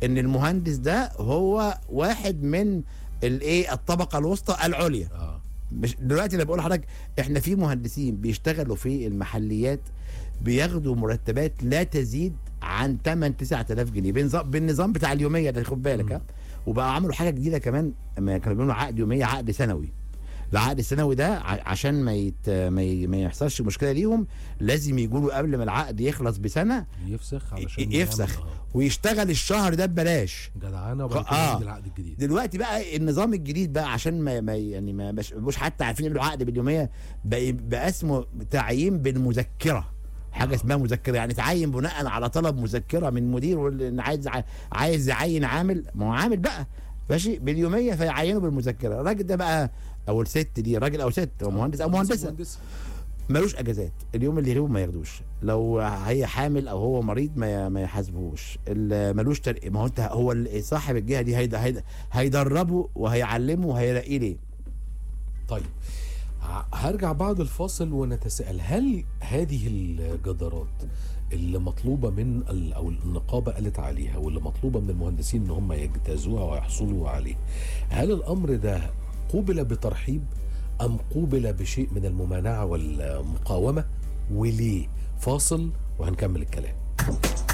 ان المهندس ده هو واحد من الايه الطبقه الوسطى العليا اه مش دلوقتي انا بقول لحضرتك احنا في مهندسين بيشتغلوا في المحليات بياخدوا مرتبات لا تزيد عن 8 9000 جنيه بنظام بالنظام بتاع اليوميه ده خد بالك ها وبقى عملوا حاجه جديده كمان ما كانوا بيقولوا عقد يوميه عقد سنوي العقد السنوي ده ع- عشان ما يت... ما, ي... ما يحصلش مشكله ليهم لازم يقولوا قبل ما العقد يخلص بسنه يفسخ علشان ي- يفسخ. يعمل- آه. ويشتغل الشهر ده ببلاش جدعانه وبعد كده آه. يجي العقد الجديد دلوقتي بقى النظام الجديد بقى عشان ما, ما يعني ما مش, مش حتى عارفين يعملوا عقد باليوميه بقى, بقى اسمه تعيين بالمذكره حاجه اسمها مذكره يعني تعين بناء على طلب مذكره من مدير واللي عايز ع- عايز يعين عامل ما هو عامل بقى ماشي باليوميه فيعينه بالمذكره الراجل ده بقى او الست دي راجل او ست او مهندس او مهندسه مهندسه ملوش اجازات اليوم اللي يغيبه ما ياخدوش لو هي حامل او هو مريض ما ما يحاسبوش ال- ملوش ترقيه ما هو انت هو ال- صاحب الجهه دي هيد- هيد- هيدربه وهيعلمه وهيرقيه ليه طيب ه- هرجع بعد الفاصل ونتساءل هل هذه الجدارات اللي مطلوبه من ال- او النقابه قالت عليها واللي مطلوبه من المهندسين ان هم يجتازوها ويحصلوا عليه هل الامر ده قوبل بترحيب ام قوبل بشيء من الممانعه والمقاومه وليه فاصل وهنكمل الكلام